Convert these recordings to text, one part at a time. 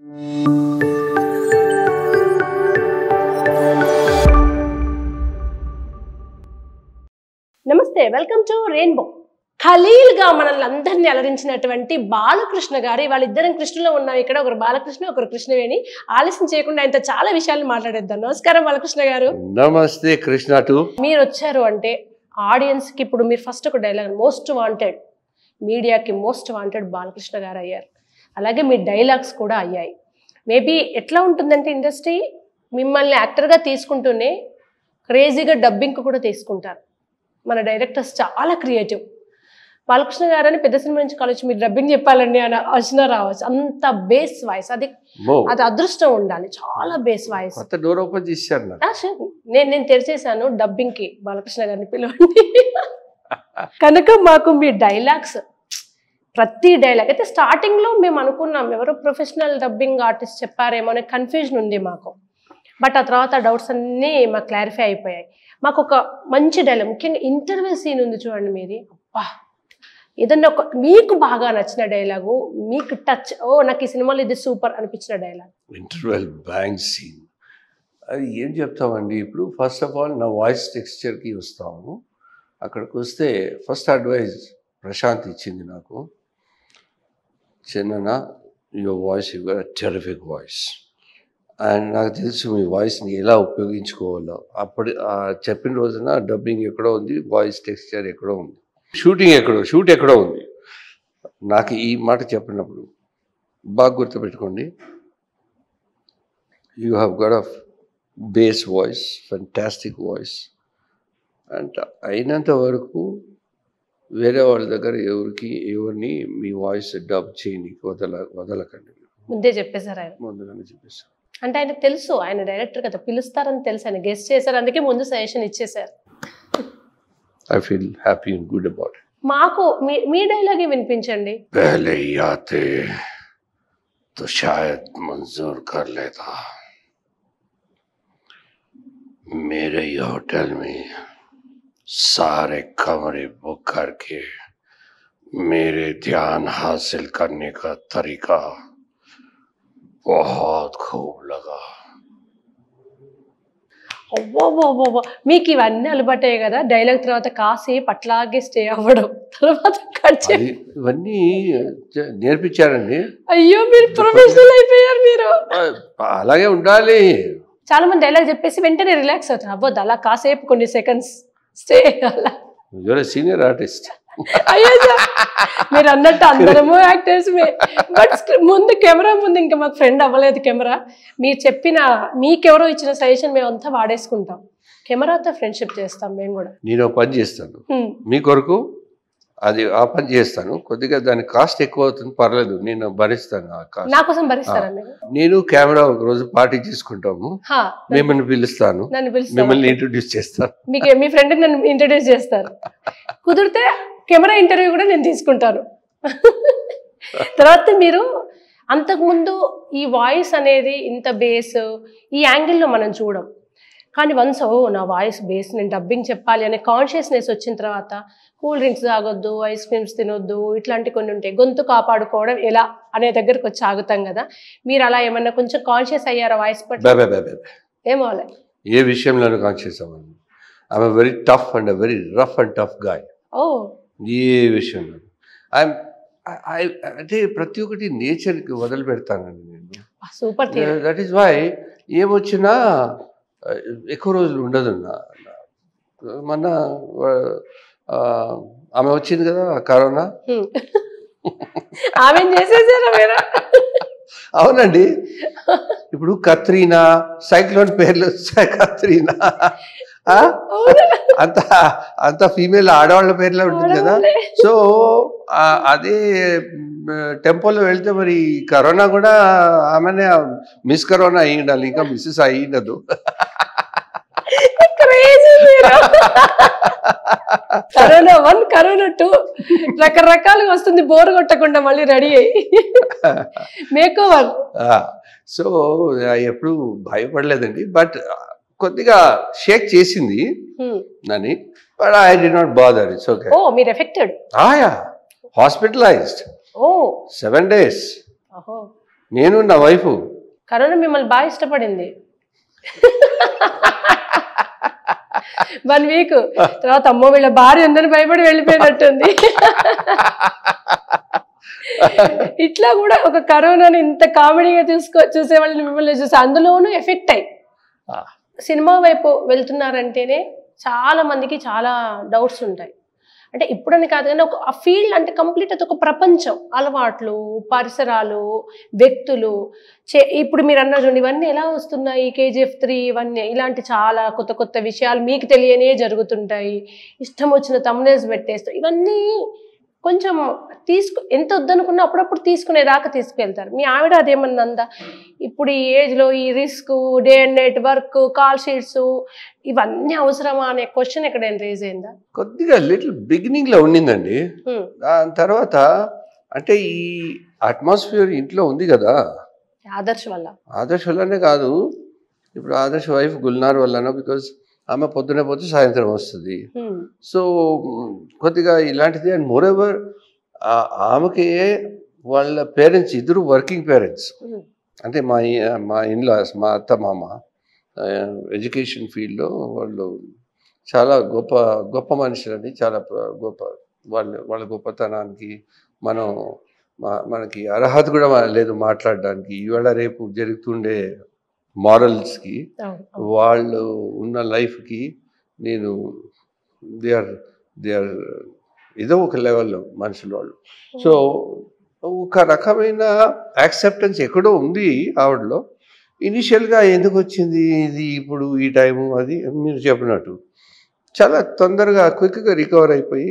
నమస్తే welcome to rainbow Khaleel గా మనల్ని అందరినీ అలరించినటువంటి బాలకృష్ణ గారు వాళ్ళిద్దరం కృష్ణలో ఉన్నాం ఇక్కడ ఒకరు బాలకృష్ణ ఒకరు కృష్ణవేణి ఆలస్యం చేయకుండా ఆయనతో చాలా విషయాలు మాట్లాడేద్దాం నమస్కారం బాలకృష్ణ గారు నమస్తే కృష్ణ టు మీరు వచ్చారు అంటే ఆడియన్స్ కి ఇప్పుడు మీరు ఫస్ట్ ఒక డైలాగ్ మోస్ట్ వాంటెడ్ మీడియాకి మోస్ట్ వాంటెడ్ బాలకృష్ణ గారు అయ్యారు అలాగే మీ డైలాగ్స్ కూడా అయ్యాయి మేబీ ఎట్లా ఉంటుందంటే ఇండస్ట్రీ మిమ్మల్ని యాక్టర్గా తీసుకుంటూనే క్రేజీగా డబ్బింగ్ కూడా తీసుకుంటారు మన డైరెక్టర్స్ చాలా క్రియేటివ్ బాలకృష్ణ గారు అని పెద్ద సినిమా నుంచి కాలేజ్ మీరు డబ్బింగ్ చెప్పాలండి అని వచ్చినా రావచ్చు అంత బేస్ వాయిస్ అది మో అది అదృష్టం ఉండాలి చాలా బేస్ వాయిస్ కొత్త డోర్ ఓపెన్ చేశారు నాకు ఆ, sure. నేను నేను తెరిచేశాను డబ్బింగ్ కి బాలకృష్ణ గారిని పిలవండి కనుక మాకు మీ డైలాగ్స్ ప్రతి డైలాగ్ అయితే స్టార్టింగ్ లో మేము అనుకున్నాం ఎవరో ప్రొఫెషనల్ డబ్బింగ్ ఆర్టిస్ట్ చెప్పారేమో అనే కన్ఫ్యూజన్ ఉంది మాకు బట్ ఆ తర్వాత డౌట్స్ అన్నీ మాకు క్లారిఫై అయిపోయాయి మాకు ఒక మంచి డైలాగ్ ముఖ్యంగా ఇంటర్వ్యూ సీన్ ఉంది చూడండి మీది అబ్బా ఏదన్నా ఒక మీకు బాగా నచ్చిన డైలాగు మీకు టచ్ ఓ నాకు ఈ సినిమాలో ఇది సూపర్ అనిపించిన డైలాగ్ ఇంటర్వెల్ బ్యాంక్ సీన్ అది ఏం చెప్తామండి ఇప్పుడు ఫస్ట్ ఆఫ్ ఆల్ నా వాయిస్ టెక్స్చర్కి వస్తాము అక్కడికి వస్తే ఫస్ట్ అడ్వైజ్ ప్రశాంత్ ఇచ్చింది నాకు చిన్న your voice you terrific voice and నాకు తెలుసు మీ వాయిస్ని ఎలా ఉపయోగించుకోవాలో అప్పటి ఆ చెప్పిన రోజున డబ్బింగ్ ఎక్కడో ఉంది వాయిస్ టెక్స్చర్ ఎక్కడో ఉంది షూటింగ్ ఎక్కడో షూట్ ఎక్కడో ఉంది నాకు ఈ మాట చెప్పినప్పుడు బాగా గుర్తుపెట్టుకోండి you have got a base voice fantastic voice and అయినంత వరకు వేరే వాళ్ళ దగ్గర ఎవరికి ఎవరిని మీ వాయిస్ డబ్ చేయని వదల వదలకండి ముందే చెప్పేశారు ఆయన ముందుగానే చెప్పేసి అంటే ఆయనకు తెలుసు ఆయన డైరెక్టర్ కదా పిలుస్తారని తెలుసు ఆయన గెస్ట్ చేశారు అందుకే ముందు సజెషన్ ఇచ్చేశారు I feel happy and good about మాకు మీ మీ డైలాగే వినిపించండి पहले ही आते तो शायद मंजूर कर लेता मेरे ही होटल में सारे कमरे बुक करके मेरे ध्यान हासिल करने का तरीका बहुत खूब लगा అవ్వో మీకు ఇవన్నీ అలవాటాయి కదా డైలాగ్ తర్వాత కాసేపు అట్లాగే స్టే అవ్వడం తర్వాత కట్ చే అది ఇవన్నీ చ- నేర్పించారండి అయ్యో మీరు ప్రొఫెషనల్ అయిపోయారు మీరు ఆ, అలాగే ఉండాలి చాలా మంది డైలాగ్ చెప్పేసి వెంటనే రిలాక్స్ అవుతారు అవ్వద్దు అలా కాసేపు కొన్ని సెకండ్స్ స్టే అలా యూఆర్ సీనియర్ ఆర్టిస్ట్ అయ్యో సార్, మీరు అన్నట్టు అందరము యాక్టర్స్ బట్ ముందు కెమెరా ముందు ఇంకా మాకు ఫ్రెండ్ అవ్వలేదు కెమెరా మీరు చెప్పిన మీకెవరో ఇచ్చిన సజెషన్ మేము అంతా వాడేసుకుంటాం కెమెరాతో ఫ్రెండ్షిప్ చేస్తాం మేము కూడా నేను ఒక పని చేస్తాను హ్మ్. మీ కొరకు అది ఆ పని చేస్తాను కొద్దిగా దాని కాస్ట్ ఎక్కువ అవుతుంది పర్లేదు నేను భరిస్తాను ఆ కాస్ట్ నా కోసం భరిస్తారా మీరు నేను కెమెరా ఒక రోజు పార్టీ చేసుకుంటాము హా, మిమ్మల్ని పిలుస్తాను నన్ను పిలుస్తారు మిమ్మల్ని ఇంట్రొడ్యూస్ చేస్తాను మీకు మీ ఫ్రెండ్ నన్ను ఇంట్రడ్యూస్ చేస్తారు కుదిరితే కెమెరా ఇంటర్వ్యూ కూడా నేను తీసుకుంటాను తర్వాత మీరు అంతకుముందు ఈ వాయిస్ అనేది ఇంత బేస్ ఈ యాంగిల్లో మనం చూడం కానీ వన్స్ ఓ నా వాయిస్ బేస్ నేను డబ్బింగ్ చెప్పాలి అనే కాన్షియస్నెస్ వచ్చిన తర్వాత కూల్ డ్రింక్స్ తాగొద్దు ఐస్ క్రీమ్స్ తినొద్దు ఇట్లాంటి కొన్ని ఉంటాయి గొంతు కాపాడుకోవడం ఎలా అనే దగ్గరకు వచ్చి ఆగుతాం కదా మీరు అలా ఏమన్నా కొంచెం కాన్షియస్ అయ్యారా వాయిస్ పట్ల బే బే బే బే. ఏమో అలా ఏ విషయంలోనూ కాన్షియస్ అవ్వండి I'm very tough and very rough and tough guy ఓ ఏ విషయంలో ఐఎమ్ అంటే ప్రతి ఒక్కటి నేచర్కి వదిలి పెడతానండి నేను super theory that is why ఏమొచ్చినా ఆ, ఎక్కువ రోజులు ఉండదు నా- నా- మొన్న ఆ, ఆమె వచ్చింది కదా కరోనా హ్మ్. ఆమె చేసేసారా మీరు అవునండి ఇప్పుడు కత్రీనా సైక్లోన్ పేర్లు వచ్చాయి కత్రీనా ఆ? అంత అంత ఫీమేల్ ఆడవాళ్ళ పేర్లో ఉంటుంది కదా ఆడవాళ్ళే. సో ఆ, అదే టెంపోలో వెళ్తే మరి కరోనా కూడా ఆమెనే మిస్ కరోనా అయ్యి ఉండాలి ఇంకా మిస్సెస్ అయ్యి ఉండదు Crazy మీరు. కరోనా వన్ కరోనా టూ రకరకాలుగా వస్తుంది బోర్ కొట్టకుండా మళ్ళీ రెడీ అయ్యి మేక్ ఓవర్ సో ఎప్పుడు భయపడలేదండి బట్ కొద్దిగా షేక్ చేసింది నని but I did not bother it's okay oh మీరు ఎఫెక్టెడ్ ఆయా హాస్పిటలైజ్డ్ ఓ సెవెన్ డేస్ ఓహో నేను నా వైఫ్ కరోనా మిమ్మల్ని బాగా ఇష్టపడింది వన్ వీక్ తర్వాత అమ్మో వీళ్ళ భార్య ఉందని భయపడి వెళ్ళిపోయినట్టుంది ఇట్లా కూడా ఒక కరోనాని ఇంత కామెడీగా చూసుకో చూసే వాళ్ళని మిమ్మల్ని చూసి అందులోనూ ఎఫెక్ట్ అయ్యి ఆ. సినిమా వైపు వెళ్తున్నారంటేనే చాలా మందికి చాలా డౌట్స్ ఉంటాయి అంటే ఇప్పుడని కాదు కానీ ఒక ఆ ఫీల్డ్ అంటే కంప్లీట్ అది ఒక ప్రపంచం అలవాట్లు పరిసరాలు వ్యక్తులు చే ఇప్పుడు మీరు అన్నారు చూడండి ఇవన్నీ ఎలా వస్తున్నాయి కేజీఎఫ్ త్రీ ఇవన్నీ ఇలాంటి చాలా కొత్త కొత్త విషయాలు మీకు తెలియనే జరుగుతుంటాయి ఇష్టం వచ్చిన తమ్నేల్స్ పెట్టేస్తాం ఇవన్నీ కొంచెం తీసుకు ఎంత వద్దనుకున్నా అప్పుడప్పుడు తీసుకునేదాకా తీసుకెళ్తారు మీ ఆవిడ అదేమన్నా అందా ఇప్పుడు ఈ ఏజ్లో ఈ risk day and night work call sheets ఇవన్నీ అవసరమా అనే క్వశ్చన్ ఎక్కడైనా రేజ్ అయిందా కొద్దిగా లిటిల్ బిగినింగ్లో ఉండిందండి హ్మ్. దాని తర్వాత అంటే ఈ అట్మాస్ఫియర్ ఇంట్లో ఉంది కదా ఆదర్శ్ వల్ల ఆదర్శ్ వల్లనే కాదు ఇప్పుడు ఆదర్శ్ వైఫ్ గుల్నార్ వల్లనో బికాజ్ ఆమె పొద్దునే పోతే సాయంత్రం వస్తుంది హ్మ్. సో మ్, కొద్దిగా ఇలాంటిది అండ్ మోర్ ఎవర్ ఆమెకి వాళ్ళ పేరెంట్స్ ఇద్దరు వర్కింగ్ పేరెంట్స్ హ్మ్. అంటే మా ఇ- మా ఇన్లాస్ మా అత్త మామ ఎడ్యుకేషన్ ఫీల్డ్లో వాళ్ళు చాలా గొప్ప గొప్ప మనుషులని చాలా ప్ర- గొప్ప వాళ్ళ వాళ్ళ గొప్పతనానికి మనం మా- మనకి అర్హత కూడా మా- లేదు మాట్లాడడానికి ఇవాళ రేపు జరుగుతుండే మారల్స్కి అవును, అవును. వాళ్ళు ఉన్న లైఫ్కి నేను దే ఆర్ దే ఆర్ ఏదో ఒక లెవెల్లో మనుషులు వాళ్ళు సో ఒక రకమైన యాక్సెప్టెన్స్ ఎక్కడో ఉంది ఆవిడలో ఇనిషియల్గా ఎందుకు వచ్చింది ఇది ఇప్పుడు ఈ టైము అది మీరు చెప్పినట్టు చాలా తొందరగా క్విక్గా రికవర్ అయిపోయి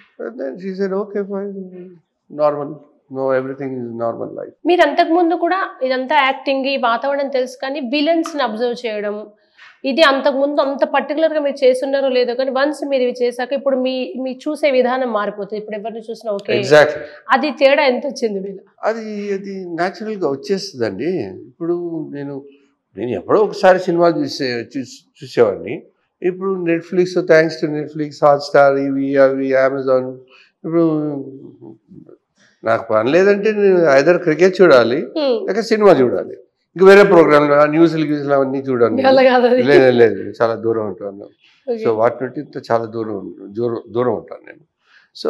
okay fine normal no everything is normal life మీరు అంతకు ముందు కూడా ఇదంతా యాక్టింగ్ ఈ వాతావరణం తెలుసు కానీ విలన్స్ ని అబ్జర్వ్ చేయడం ఇది అంతకు ముందు అంత పర్టికులర్ గా మీరు చేస్తున్నారో లేదో కానీ వన్స్ మీరు ఇవి చేశాక ఇప్పుడు మీ మీ చూసే విధానం మారిపోతుంది ఇప్పుడు ఎవరిని చూసినా ఓకే ఎగ్జాక్ట్లీ అది తేడా ఎంత వచ్చింది మీరు అది అది న్యాచురల్గా వచ్చేస్తుందండి ఇప్పుడు నేను నేను ఎప్పుడో ఒకసారి సినిమాలు చూసే చూస్- చూసేవాడిని ఇప్పుడు Netflix thanks to Netflix Hotstar ఇవి అవి అమెజాన్ ఇప్పుడు నాకు పని లేదంటే నేను ఐదర్ క్రికెట్ చూడాలి లేక సినిమా చూడాలి ఇంక వేరే ప్రోగ్రామ్ న్యూస్లు గ్యూస్లు అవన్నీ చూడాలి అలా కాదు అది. లేదు లేదు చాలా దూరం ఉంటాను Okay. సో వాటి నుండి ఇంత చాలా దూరం దూరం దూరం ఉంటాను నేను సో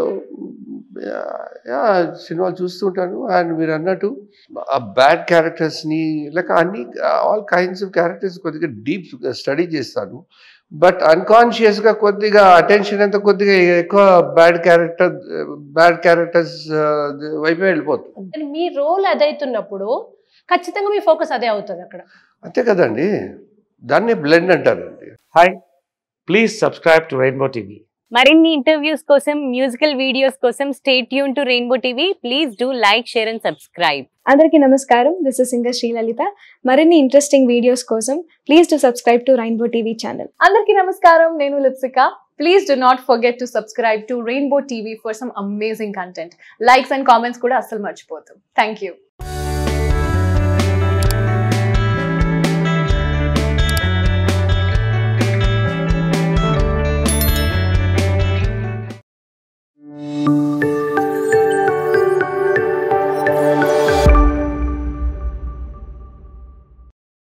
యా సినిమాలు చూస్తూ ఉంటాను అండ్ మీరు అన్నట్టు ఆ బ్యాడ్ క్యారెక్టర్స్ని లేక అన్ని ఆల్ కైండ్స్ ఆఫ్ క్యారెక్టర్స్ కొద్దిగా డీప్ స్టడీ చేస్తాను బట్ అన్కాన్షియస్గా కొద్దిగా అటెన్షన్ అంతా కొద్దిగా ఎక్కువ బ్యాడ్ క్యారెక్టర్ బ్యాడ్ క్యారెక్టర్స్ వైపే వెళ్ళిపోతుంది కానీ మీ రోల్ అదైతున్నప్పుడు ఖచ్చితంగా మీ ఫోకస్ అదే అవుతుంది అక్కడ అంతే కదండి దాన్ని బ్లెండ్ అంటారండి hi please subscribe to Rainbow TV మరిన్ని ఇంటర్వ్యూస్ కోసం మ్యూజికల్ వీడియోస్ కోసం stay tuned to Rainbow TV please do like share and subscribe అందరికీ నమస్కారం దిస్ ఇస్ సింగర్ శ్రీలలిత మరిన్ని ఇంట్రెస్టింగ్ వీడియోస్ కోసం please to subscribe to Rainbow TV channel అందరికీ నమస్కారం నేను Lipsika please do not forget to subscribe to Rainbow TV for some amazing content likes and comments కూడా అస్సలు మర్చిపోతాం థ్యాంక్ యూ